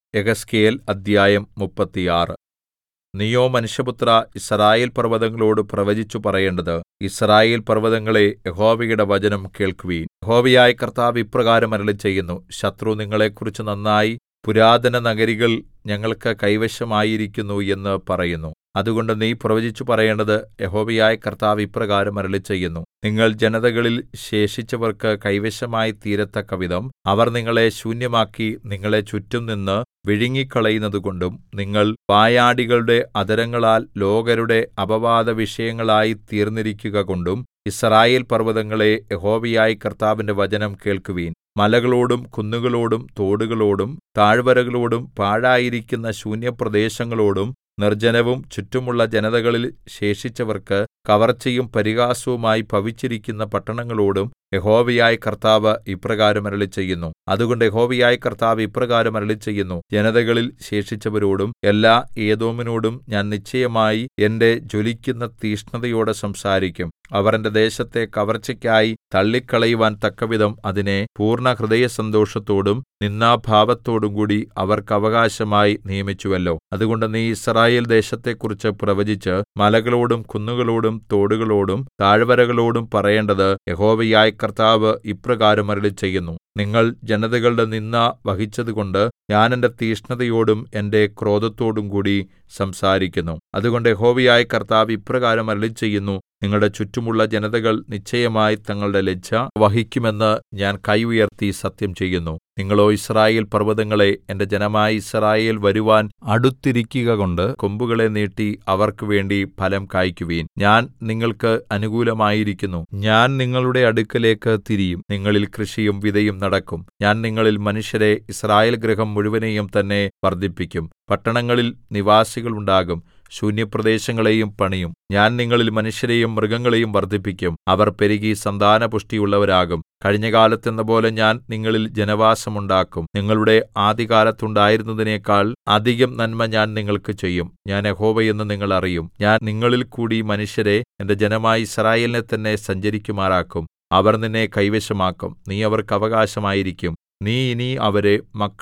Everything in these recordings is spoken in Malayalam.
യെഹെസ്കേൽ അദ്ധ്യായം മുപ്പത്തിയാറ് നീയോ മനുഷ്യപുത്രാ യിസ്രായേൽ പർവ്വതങ്ങളോട് പ്രവചിച്ചു പറയേണ്ടത് യിസ്രായേൽ പർവ്വതങ്ങളേ യഹോവയുടെ വചനം കേൾക്കുവിൻ യഹോവയായ കർത്താവ് ഇപ്രകാരം അരുളിച്ചെയ്യുന്നു ശത്രു നിങ്ങളെക്കുറിച്ച് നന്നായി പുരാതന നഗരികൾ ഞങ്ങൾക്ക് കൈവശമായിരിക്കുന്നു എന്ന് പറയുന്നു അതുകൊണ്ട് നീ പ്രവചിച്ചു പറയേണ്ടത് യഹോവയായ കർത്താവ് ഇപ്രകാരം അരുളിച്ചെയ്യുന്നു നിങ്ങൾ ജനതകളിൽ ശേഷിച്ചവർക്ക് കൈവശമായി തീരത്തക്കവിധം അവർ നിങ്ങളെ ശൂന്യമാക്കി നിങ്ങളെ ചുറ്റും നിന്ന് വിഴുങ്ങിക്കളയുന്നതുകൊണ്ടും നിങ്ങൾ വായാടികളുടെ അധരങ്ങളാൽ ലോകരുടെ അപവാദവിഷയങ്ങളായി തീർന്നിരിക്കുകകൊണ്ടും യിസ്രായേൽ പർവ്വതങ്ങളേ യഹോവയായ കർത്താവിന്റെ വചനം കേൾക്കുവിൻ മലകളോടും കുന്നുകളോടും തോടുകളോടും താഴ്വരകളോടും പാഴായിരിക്കുന്ന ശൂന്യപ്രദേശങ്ങളോടും നിർജ്ജനവും ചുറ്റുമുള്ള ജനതകളിൽ ശേഷിച്ചവർക്ക് കവർച്ചയും പരിഹാസവുമായി ഭവിച്ചിരിക്കുന്ന പട്ടണങ്ങളോടും യഹോവയായ കർത്താവ് ഇപ്രകാരം അരുളിച്ചെയ്യുന്നു അതുകൊണ്ട് യഹോവയായ കർത്താവ് ഇപ്രകാരം അരുളിച്ചെയ്യുന്നു ജനതകളിൽ ശേഷിച്ചവരോടും എല്ലാ ഏദോമിനോടും ഞാൻ നിശ്ചയമായി എന്റെ ജ്വലിക്കുന്ന തീക്ഷ്ണതയോടെ സംസാരിക്കും അവർ എന്റെ ദേശത്തെ കവർച്ചയ്ക്കായി തള്ളിക്കളയുവാൻ തക്കവിധം അതിനെ പൂർണ്ണഹൃദയസന്തോഷത്തോടും നിന്ദാഭാവത്തോടും കൂടി അവർക്ക് അവകാശമായി നിയമിച്ചുവല്ലോ അതുകൊണ്ട് നീ യിസ്രായേൽ ദേശത്തെക്കുറിച്ച് പ്രവചിച്ച് മലകളോടും കുന്നുകളോടും തോടുകളോടും താഴ്വരകളോടും പറയേണ്ടത് യഹോവയായ കർത്താവ് ഇപ്രകാരം അരുളിച്ചെയ്യുന്നു നിങ്ങൾ ജനതകളുടെ നിന്ദ വഹിച്ചതുകൊണ്ട് ഞാൻ എന്റെ തീക്ഷ്ണതയോടും എന്റെ ക്രോധത്തോടും കൂടി സംസാരിക്കുന്നു അതുകൊണ്ട് യഹോവയായ കർത്താവ് ഇപ്രകാരം അരുളിച്ചെയ്യുന്നു നിങ്ങളുടെ ചുറ്റുമുള്ള ജനതകൾ നിശ്ചയമായി തങ്ങളുടെ ലജ്ജ വഹിക്കുമെന്ന് ഞാൻ കൈ ഉയർത്തി സത്യം ചെയ്യുന്നു നിങ്ങളോ യിസ്രായേൽ പർവ്വതങ്ങളേ എന്റെ ജനമായ യിസ്രായേൽ വരുവാൻ അടുത്തിരിക്കുകകൊണ്ട് കൊമ്പുകളെ നീട്ടി അവർക്ക് വേണ്ടി ഫലം കായ്ക്കുവിൻ ഞാൻ നിങ്ങൾക്ക് അനുകൂലമായിരിക്കുന്നു ഞാൻ നിങ്ങളുടെ അടുക്കലേക്ക് തിരിയും നിങ്ങളിൽ കൃഷിയും വിതയും നടക്കും ഞാൻ നിങ്ങളിൽ മനുഷ്യരെ യിസ്രായേൽ ഗൃഹം മുഴുവനെയും തന്നെ വർദ്ധിപ്പിക്കും പട്ടണങ്ങളിൽ നിവാസികൾ ഉണ്ടാകും ശൂന്യപ്രദേശങ്ങളെയും പണിയും ഞാൻ നിങ്ങളിൽ മനുഷ്യരെയും മൃഗങ്ങളെയും വർദ്ധിപ്പിക്കും അവർ പെരുകി സന്താനപുഷ്ടിയുള്ളവരാകും കഴിഞ്ഞകാലത്തെന്നപോലെ ഞാൻ നിങ്ങളിൽ ജനവാസമുണ്ടാക്കും നിങ്ങളുടെ ആദികാലത്തുണ്ടായിരുന്നതിനേക്കാൾ അധികം നന്മ ഞാൻ നിങ്ങൾക്ക് ചെയ്യും ഞാൻ യഹോവ എന്ന് നിങ്ങൾ അറിയും ഞാൻ നിങ്ങളിൽ കൂടി മനുഷ്യരെ എന്റെ ജനമായ യിസ്രായേലിനെ തന്നെ സഞ്ചരിക്കുമാറാക്കും അവർ നിന്നെ കൈവശമാക്കും നീ അവർക്ക് അവകാശമായിരിക്കും നീ ഇനി അവരെ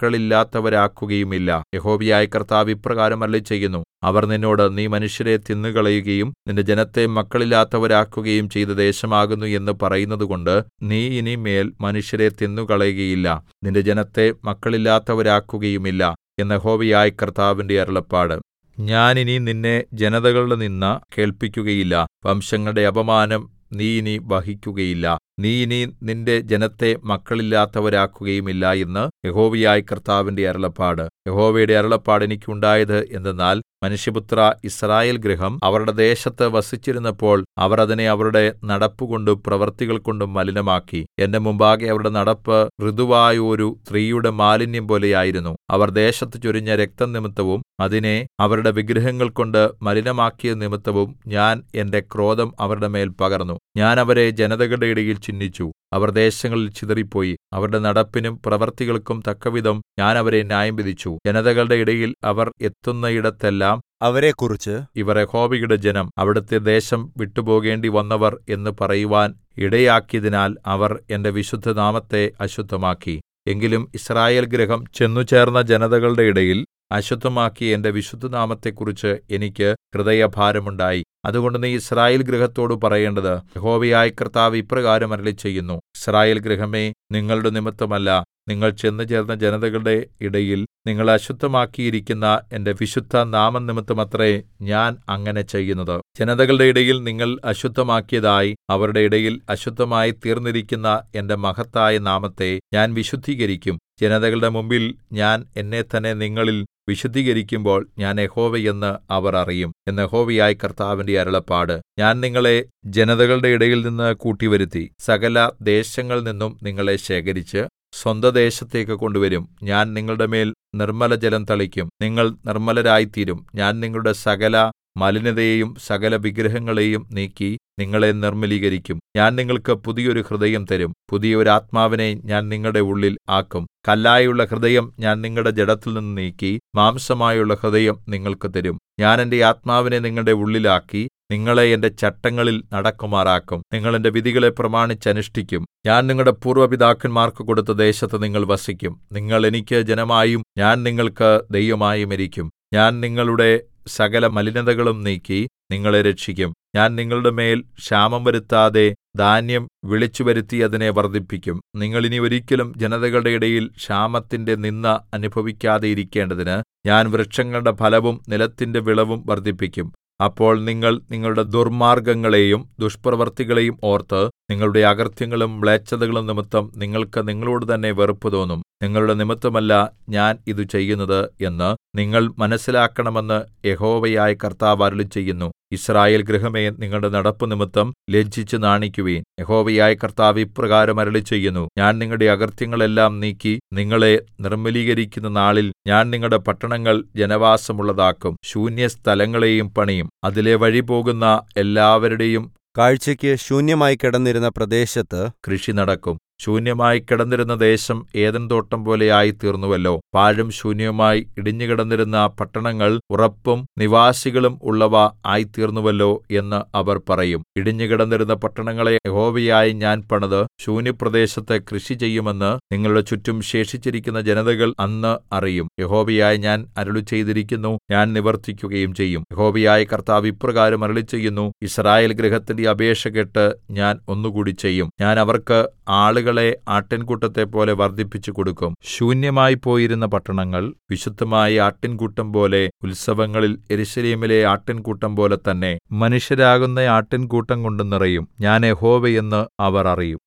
മക്കളില്ലാത്തവരാക്കുകയുമില്ല യഹോവയായ കർത്താവ് ഇപ്രകാരം അരുളിച്ചെയ്യുന്നു അവർ നിന്നോട് നീ മനുഷ്യരെ തിന്നുകളയുകയും നിന്റെ ജനത്തെ മക്കളില്ലാത്തവരാക്കുകയും ചെയ്ത ദേശമാകുന്നു എന്ന് പറയുന്നതുകൊണ്ട് നീ ഇനി മേൽ മനുഷ്യരെ തിന്നുകളയുകയില്ല നിന്റെ ജനത്തെ മക്കളില്ലാത്തവരാക്കുകയുമില്ല എന്ന് യഹോവയായ കർത്താവിന്റെ അരുളപ്പാട് ഞാൻ ഇനി നിന്നെ ജനതകളുടെ നിന്ന കേൾപ്പിക്കുകയില്ല വംശങ്ങളുടെ അപമാനം നീ ഇനി വഹിക്കുകയില്ല നീ ഇനി നിന്റെ ജനത്തെ മക്കളില്ലാത്തവരാക്കുകയുമില്ല എന്ന് യഹോവയായ കർത്താവിന്റെ അരുളപ്പാട് യഹോവയുടെ അരുളപ്പാട് എനിക്കുണ്ടായത് എന്തെന്നാൽ മനുഷ്യപുത്ര യിസ്രായേൽ ഗൃഹം അവരുടെ ദേശത്ത് വസിച്ചിരുന്നപ്പോൾ അവർ അതിനെ അവരുടെ നടപ്പുകൊണ്ടും പ്രവൃത്തികൾ കൊണ്ടും മലിനമാക്കി എന്റെ മുമ്പാകെ അവരുടെ നടപ്പ് ഋതുവായ ഒരു സ്ത്രീയുടെ മാലിന്യം പോലെയായിരുന്നു അവർ ദേശത്ത് ചൊരിഞ്ഞ രക്തം നിമിത്തവും അതിനെ അവരുടെ വിഗ്രഹങ്ങൾ കൊണ്ട് മലിനമാക്കിയ നിമിത്തവും ഞാൻ എന്റെ ക്രോധം അവരുടെ മേൽ പകർന്നു ഞാൻ അവരെ ജനതകളുടെ ഇടയിൽ ചിഹ്നിച്ചു അവർ ദേശങ്ങളിൽ ചിതറിപ്പോയി അവരുടെ നടപ്പിനും പ്രവൃത്തികൾക്കും തക്കവിധം ഞാൻ അവരെ ന്യായം വിധിച്ചു ജനതകളുടെ ഇടയിൽ അവർ എത്തുന്നയിടത്തെല്ലാം അവരെക്കുറിച്ച് ഇവർ യഹോവയുടെ ജനം അവിടുത്തെ ദേശം വിട്ടുപോകേണ്ടി വന്നവർ എന്ന് പറയുവാൻ ഇടയാക്കിയതിനാൽ അവർ എന്റെ വിശുദ്ധനാമത്തെ അശുദ്ധമാക്കി എങ്കിലും യിസ്രായേൽ ഗൃഹം ചെന്നുചേർന്ന ജനതകളുടെ ഇടയിൽ അശുദ്ധമാക്കിയ എന്റെ വിശുദ്ധനാമത്തെക്കുറിച്ച് എനിക്ക് ഹൃദയഭാരമുണ്ടായി അതുകൊണ്ട് നീ യിസ്രായേൽ ഗൃഹത്തോട് പറയേണ്ടത് യഹോവയായ കർത്താവ് ഇപ്രകാരം അരുളിച്ചെയ്യുന്നു യിസ്രായേൽ ഗൃഹമേ നിങ്ങളുടെ നിമിത്തമല്ല നിങ്ങൾ ചെന്നുചേർന്ന ജനതകളുടെ ഇടയിൽ നിങ്ങൾ അശുദ്ധമാക്കിയിരിക്കുന്ന എന്റെ വിശുദ്ധ നാമനിമിത്തമത്രേ ഞാൻ അങ്ങനെ ചെയ്യുന്നത് ജനതകളുടെ ഇടയിൽ നിങ്ങൾ അശുദ്ധമാക്കിയതായി അവരുടെ ഇടയിൽ അശുദ്ധമായി തീർന്നിരിക്കുന്ന എന്റെ മഹത്തായ നാമത്തെ ഞാൻ വിശുദ്ധീകരിക്കും ജനതകളുടെ മുമ്പിൽ ഞാൻ എന്നെ തന്നെ നിങ്ങളിൽ വിശുദ്ധീകരിക്കുമ്പോൾ ഞാൻ യഹോവയെന്ന് അവർ അറിയും എന്ന് യഹോവയായ കർത്താവിന്റെ അരുളപ്പാട് ഞാൻ നിങ്ങളെ ജനതകളുടെ ഇടയിൽ നിന്ന് കൂട്ടിവരുത്തി സകല ദേശങ്ങളിൽ നിന്നും നിങ്ങളെ ശേഖരിച്ച് സ്വന്തദേശത്തേക്ക് കൊണ്ടുവരും ഞാൻ നിങ്ങളുടെ മേൽ നിർമ്മലജലം തളിക്കും നിങ്ങൾ നിർമ്മലരായിത്തീരും ഞാൻ നിങ്ങളുടെ സകല മലിനതയെയും സകല വിഗ്രഹങ്ങളെയും നീക്കി നിങ്ങളെ നിർമ്മലീകരിക്കും ഞാൻ നിങ്ങൾക്ക് പുതിയൊരു ഹൃദയം തരും പുതിയൊരു ആത്മാവിനെ ഞാൻ നിങ്ങളുടെ ഉള്ളിൽ ആക്കും കല്ലായുള്ള ഹൃദയം ഞാൻ നിങ്ങളുടെ ജഡത്തിൽ നിന്ന് നീക്കി മാംസമായുള്ള ഹൃദയം നിങ്ങൾക്ക് തരും ഞാൻ എന്റെ ആത്മാവിനെ നിങ്ങളുടെ ഉള്ളിലാക്കി നിങ്ങളെ എന്റെ ചട്ടങ്ങളിൽ നടക്കുമാറാക്കും നിങ്ങൾ എന്റെ വിധികളെ പ്രമാണിച്ചനുഷ്ഠിക്കും ഞാൻ നിങ്ങളുടെ പൂർവ്വ പിതാക്കന്മാർക്ക് കൊടുത്ത ദേശത്ത് നിങ്ങൾ വസിക്കും നിങ്ങൾ എനിക്ക് ജനമായും ഞാൻ നിങ്ങൾക്ക് ദൈവമായും ഇരിക്കും ഞാൻ നിങ്ങളുടെ സകല മലിനതകളും നീക്കി നിങ്ങളെ രക്ഷിക്കും ഞാൻ നിങ്ങളുടെ മേൽ ക്ഷാമം വരുത്താതെ ധാന്യം വിളിച്ചുവരുത്തി അതിനെ വർദ്ധിപ്പിക്കും നിങ്ങൾ ഇനി ഒരിക്കലും ജനതകളുടെ ഇടയിൽ ക്ഷാമത്തിന്റെ നിന്ദ അനുഭവിക്കാതെ ഇരിക്കേണ്ടതിന് ഞാൻ വൃക്ഷങ്ങളുടെ ഫലവും നിലത്തിന്റെ വിളവും വർദ്ധിപ്പിക്കും അപ്പോൾ നിങ്ങൾ നിങ്ങളുടെ ദുർമാർഗ്ഗങ്ങളെയും ദുഷ്പ്രവൃത്തികളെയും ഓർത്ത് നിങ്ങളുടെ അകൃത്യങ്ങളും മ്ലേച്ഛതകളും നിമിത്തം നിങ്ങൾക്ക് നിങ്ങളോട് തന്നെ വെറുപ്പ് തോന്നും നിങ്ങളുടെ നിമിത്തമല്ല ഞാൻ ഇത് ചെയ്യുന്നത് എന്ന് നിങ്ങൾ മനസ്സിലാക്കണമെന്ന് യഹോവയായ കർത്താവ് അരുളിച്ചെയ്യുന്നു യിസ്രായേൽ ഗൃഹമേ നിങ്ങളുടെ നടപ്പ് നിമിത്തം ലജ്ജിച്ച് നാണിക്കുവിൻ യഹോവയായ കർത്താവ് ഇപ്രകാരം അരുളിച്ചെയ്യുന്നു ഞാൻ നിങ്ങളുടെ അകൃത്യങ്ങളെല്ലാം നീക്കി നിങ്ങളെ നിർമ്മലീകരിക്കുന്ന നാളിൽ ഞാൻ നിങ്ങളുടെ പട്ടണങ്ങൾ ജനവാസമുള്ളതാക്കും ശൂന്യസ്ഥലങ്ങളെയും പണിയും അതിലെ വഴി പോകുന്ന എല്ലാവരുടെയും കാഴ്ചയ്ക്ക് ശൂന്യമായി കിടന്നിരുന്ന പ്രദേശത്ത് കൃഷി നടക്കും ശൂന്യമായി കിടന്നിരുന്ന ദേശം ഏദൻ തോട്ടം പോലെ ആയിത്തീർന്നുവല്ലോ പാഴും ശൂന്യവുമായി ഇടിഞ്ഞുകിടന്നിരുന്ന പട്ടണങ്ങൾ ഉറപ്പും നിവാസികളും ഉള്ളവ ആയിത്തീർന്നുവല്ലോ എന്ന് അവർ പറയും ഇടിഞ്ഞുകിടന്നിരുന്ന പട്ടണങ്ങളെ യഹോവയായി ഞാൻ പണിത് ശൂന്യപ്രദേശത്ത് കൃഷി ചെയ്യുമെന്ന് നിങ്ങളുടെ ചുറ്റും ശേഷിച്ചിരിക്കുന്ന ജനതകൾ അന്ന് അറിയും യഹോവയായി ഞാൻ അരുളി ചെയ്തിരിക്കുന്നു ഞാൻ നിവർത്തിക്കുകയും ചെയ്യും യഹോവയായ കർത്താവ് ഇപ്രകാരം അരുളി ചെയ്യുന്നു ഇസ്രായേൽ ഗൃഹത്തിന്റെ അപേക്ഷ കേട്ട് ഞാൻ ഒന്നുകൂടി ചെയ്യും ഞാൻ അവർക്ക് ആളുകളെ ആട്ടിൻകൂട്ടത്തെ പോലെ വർദ്ധിപ്പിച്ചു കൊടുക്കും ശൂന്യമായി പോയിരുന്ന പട്ടണങ്ങൾ വിശുദ്ധമായ ആട്ടിൻകൂട്ടം പോലെ ഉത്സവങ്ങളിൽ യെരൂശലേമിലെ ആട്ടിൻകൂട്ടം പോലെ തന്നെ മനുഷ്യരാകുന്ന ആട്ടിൻകൂട്ടം കൊണ്ട് നിറയും ഞാൻ യഹോവയെന്ന് അവർ അറിയും